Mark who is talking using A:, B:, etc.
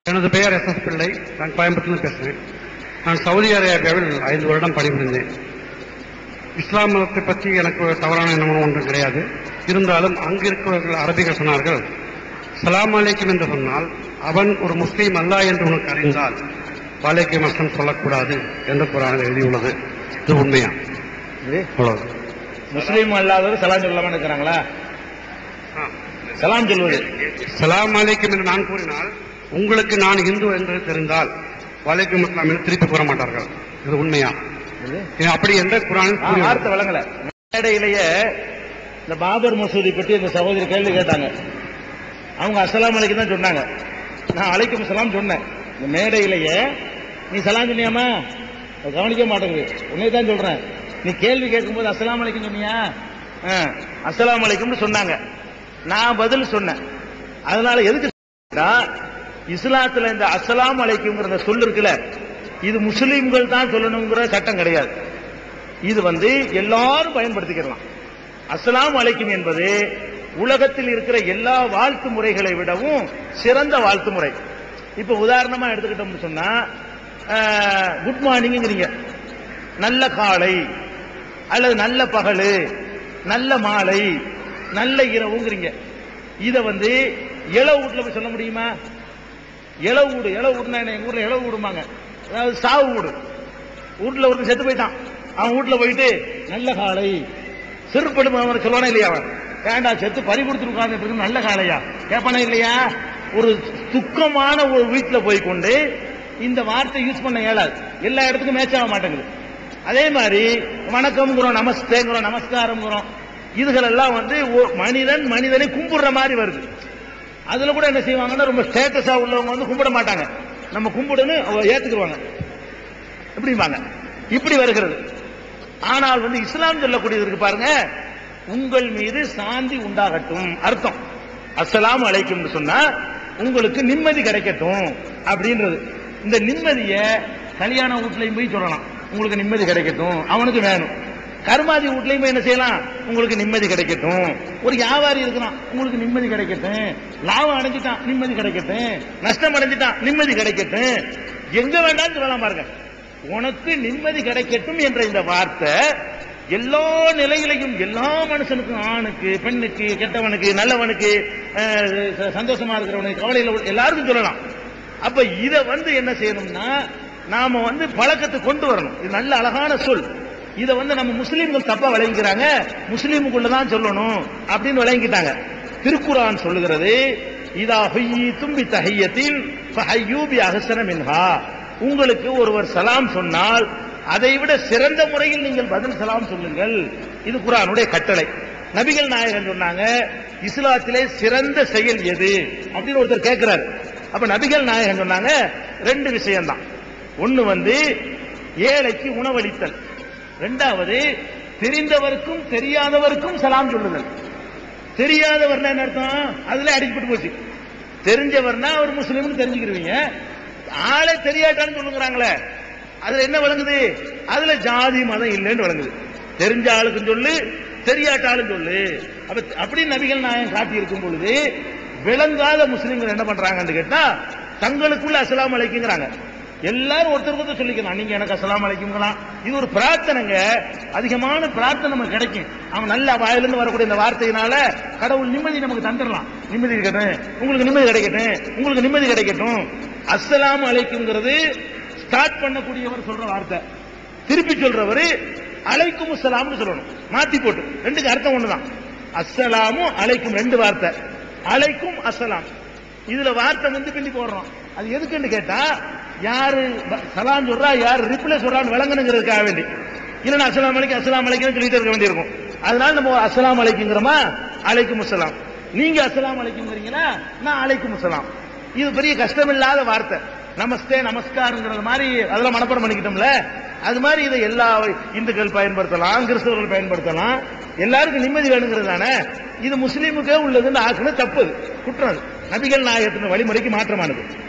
A: எனது பெயர் S S பிள்ளை நான் கோயம்புத்தூர்ல பேசுகிறேன் நான் சவுதி அரேபியாவில் ஐந்து வருடம் பணிபுரிந்தேன் இஸ்லாம் மதத்தை பற்றி எனக்கு தவறான எண்ணமும் ஒன்றும் கிடையாது இருந்தாலும் அங்கு இருக்கிறவர்கள் அரபிகள் சொன்னார்கள் சலாம் அலைக்கும் என்று சொன்னால் அவன் ஒரு முஸ்லீம் அல்ல என்று உனக்கு அறிந்தால் வாலைக்கும் அஸ்லாம் சொல்லக்கூடாது என்று குரானில் எழுதியுள்ளது இது உண்மையா
B: இது
A: அவ்வளவு
B: முஸ்லீம் அல்லாதவர் சலாம் சொல்லாம இருக்கிறாங்களா சலாம் சொல்வது
A: சலாம் அலைக்கும் என்று நான் கூறினால் உங்களுக்கு நான் இந்து என்று தெரிந்தால் வாலைக்கும் அஸ்லாம் என்று திருப்பி கூற மாட்டார்கள் இது உண்மையா
B: இது?
A: இது அப்படி எந்த குரானில்
B: ஆ,
A: கூறியுள்ளது?
B: வார்த்தை வழங்கல மேடையிலேயே இந்த பாபர் மசூதி பற்றி இந்த சகோதரி கேள்வி கேட்டாங்க அவங்க அஸ்ஸலாமு அலைக்கும் தான் சொன்னாங்க நான் அலைக்கும் சலாம் சொன்னேன் இந்த மேடையிலேயே நீ சலாம் சொன்னியாமா அது கவனிக்க மாட்டேங்குது உன்னை தான் சொல்றேன் நீ கேள்வி கேட்கும்போது அஸ்ஸலாமு அலைக்கும் சொன்னியா ஆ, அஸ்ஸலாமு அலைக்கும்னு சொன்னாங்க நான் பதில் சொன்னேன் அதனால எதுக்கு சொன்னேன்னா, இஸ்லாத்துல இந்த அஸ்ஸலாமு அலைக்கும்ங்கிற இந்த சொல் இருக்குல்ல இது முஸ்லீம்கள் தான் சொல்லணுங்கிற சட்டம் கிடையாது இது வந்து எல்லாரும் பயன்படுத்திக்கலாம் அஸ்ஸலாமு அலைக்கும் என்பது உலகத்தில் இருக்கிற எல்லா வாழ்த்து முறைகளை விடவும் சிறந்த வாழ்த்து முறை இப்ப உதாரணமா எடுத்துக்கிட்டோம்னு சொன்னா குட் மார்னிங்கிறீங்க நல்ல காலை அல்லது நல்ல பகலு நல்ல மாலை நல்ல இரவுங்கிறீங்க இத வந்து இளவு வீட்டுல போய் சொல்ல முடியுமா இளவு வீடு இளவு வீடுனா என்ன எங்க ஊர்ல இளவு வீடுமாங்க அதாவது சாவு வீடு வீட்டுல ஒருத்தன் செத்து போயிட்டான் அவன் வீட்டுல போயிட்டு நல்ல காலை சிறுபடும் அவன் சொல்லுவானே இல்லையா அவன் ஏண்டா செத்து பறி கொடுத்து உட்கார்ந்துட்டு இருக்கு நல்ல காலையா கேட்பானே இல்லையா ஒரு துக்கமான ஒரு வீட்டுல போய் கொண்டு இந்த வார்த்தை யூஸ் பண்ண இயலாது எல்லா இடத்துக்கும் மேட்ச் ஆக மாட்டேங்குது அதே மாதிரி வணக்கம்ங்கிறோம் நமஸ்தேங்கிறோம் நமஸ்காரம்ங்கிறோம் இதுகள் எல்லாம் வந்து ஒ- மனிதன் மனிதனை கும்பிடுற மாதிரி வருது அதுல கூட என்ன செய்வாங்கன்னா ரொம்ப ஸ்டேட்டஸா உள்ளவங்க வந்து கும்பிட மாட்டாங்க நம்ம கும்பிடுன்னு அவங்க ஏத்துக்குருவாங்க எப்படிம்பாங்க இப்படி வருகிறது ஆனால் வந்து இஸ்லாம் சொல்லக்கூடியது இருக்கு பாருங்க உங்கள் மீது சாந்தி உண்டாகட்டும் அர்த்தம் அஸ்ஸலாமு அலைக்கும்னு சொன்னா உங்களுக்கு நிம்மதி கிடைக்கட்டும் அப்படின்றது இந்த நிம்மதிய கல்யாண வீட்லயும் போய் சொல்லலாம் உங்களுக்கு நிம்மதி கிடைக்கட்டும் அவனுக்கு வேணும் கருமாதி வீட்லயும் போய் என்ன செய்யலாம் உங்களுக்கு நிம்மதி கிடைக்கட்டும் ஒரு வியாபாரி இருக்கிறான் உங்களுக்கு நிம்மதி கிடைக்கட்டும் லாபம் அடைஞ்சிட்டான் நிம்மதி கிடைக்கட்டும் நஷ்டம் அடைஞ்சிட்டான் நிம்மதி கிடைக்கட்டும் எங்க வேண்டாம்னு சொல்லலாம் பாருங்க உனக்கு நிம்மதி கிடைக்கட்டும் என்ற இந்த வார்த்தை எல்லா நிலையிலையும் எல்லா மனுஷனுக்கும் ஆணுக்கு பெண்ணுக்கு கெட்டவனுக்கு நல்லவனுக்கு அஹ், ச- சந்தோஷமா இருக்கிறவனுக்கு கவலையில உள்ள- எல்லாருக்கும் சொல்லலாம் அப்ப இத வந்து என்ன செய்யணும்னா நாம வந்து பழக்கத்தை கொண்டு வரணும் இது நல்ல அழகான சொல் இத வந்து நம்ம முஸ்லீம்கள் தப்பா விளங்கிக்கிறாங்க முஸ்லீமுக்குள்ள தான் சொல்லணும் அப்படின்னு விளங்கிட்டாங்க திருக்குரான் சொல்லுகிறது இதா ஹொய்யி தும்பி தஹையத்தில் ஃபஹய்யூபி அஹ்சன மின்ஹா உங்களுக்கு ஒருவர் சலாம் சொன்னால் அதை விட சிறந்த முறையில் நீங்கள் பதில் சலாம் சொல்லுங்கள் இது குரானுடைய கட்டளை நபிகள் நாயகன் சொன்னாங்க இஸ்லாத்திலே சிறந்த செயல் எது அப்படின்னு ஒருத்தர் கேட்கிறார் அப்ப நபிகள் நாயகன் சொன்னாங்க ரெண்டு விஷயம்தான் ஒண்ணு வந்து ஏழைக்கு உணவளித்தல் ரெண்டாவது தெரிந்தவருக்கும் தெரியாதவருக்கும் சலாம் சொல்லுதல் தெரியாதவர்னா என்ன அர்த்தம் அதுல அடிக்கப்பட்டு போச்சு தெரிஞ்சவர்னா அவர் முஸ்லீம்னு தெரிஞ்சுக்கிருவீங்க ஆளே தெரியாட்டான்னு சொல்லுங்கிறாங்களே அதுல என்ன விளங்குது அதுல ஜாதி மதம் இல்லைன்னு விளங்குது தெரிஞ்ச ஆளுக்கும் சொல்லு தெரியாட்ட ஆளும் சொல்லு அப்ப அப்படி நபிகள் நாயகம் காட்டி இருக்கும் பொழுது விளங்காத முஸ்லீம்கள் என்ன பண்றாங்கன்னு கேட்டா தங்களுக்குள்ள அஸ்ஸலாமு அலைக்குங்கிறாங்க எல்லாரும் ஒருத்தருக்கு ஒருத்தர் சொல்லிக்கலாம் நீங்க எனக்கு அஸ்ஸலாமு அலைக்குங்களாம் இது ஒரு பிரார்த்தனைங்க அதிகமான பிரார்த்தனை நமக்கு கிடைக்கும் அவன் நல்ல வாயிலிருந்து வரக்கூடிய இந்த வார்த்தையினால கடவுள் நிம்மதி நமக்கு தந்துடலாம் நிம்மதி இருக்கட்டும் உங்களுக்கு நிம்மதி கிடைக்கட்டும் உங்களுக்கு நிம்மதி கிடைக்கட்டும் அஸ்ஸலாமு அலைக்குங்கிறது ஸ்டார்ட் பண்ணக்கூடியவர் சொல்ற வார்த்தை திருப்பி சொல்றவரு அலைக்கும் அஸ்ஸலாம்னு சொல்லணும் மாத்தி போட்டு ரெண்டுக்கு அர்த்தம் ஒண்ணுதான் அஸ்ஸலாமும் அலைக்கும் ரெண்டு வார்த்தை அலைக்கும் அஸ்ஸலாம் இதுல வார்த்தை முந்தி பிந்தி போடுறோம் அது எதுக்குன்னு கேட்டா யாரு ப- சலாம் சொல்றா யாரு ரிப்ளை சொல்றான்னு விளங்கணுங்கிறதுக்காக வேண்டி இல்லைன்னா அஸ்ஸலாமு அலைக்கும் அஸ்ஸலாமு அலைக்கும் சொல்லிட்டு இருக்க வேண்டியிருக்கும் அதனால நம்ம அஸ்ஸலாமு அலைக்குங்கிறோமா அலைக்கும் அஸ்ஸலாம் நீங்க அஸ்ஸலாமு அலைக்குங்கிறீங்களா நான் அலைக்கும் அஸ்ஸலாம் இது பெரிய கஷ்டமில்லாத வார்த்தை நமஸ்தே நமஸ்காரங்கிறது மாதிரி அதெல்லாம் மனப்பாடம் பண்ணிக்கிட்டோம்ல அது மாதிரி இதை எல்லா இந்துக்கள் பயன்படுத்தலாம் கிறிஸ்தவர்கள் பயன்படுத்தலாம் எல்லாருக்கும் நிம்மதி வேணுங்கிறது தானே இது முஸ்லீமுக்கே உள்ளதுன்னு ஆக்குன தப்பு அது. குற்றம் அது. நபிகள் நாயகத்தின் வழிமுறைக்கு மாற்றமானது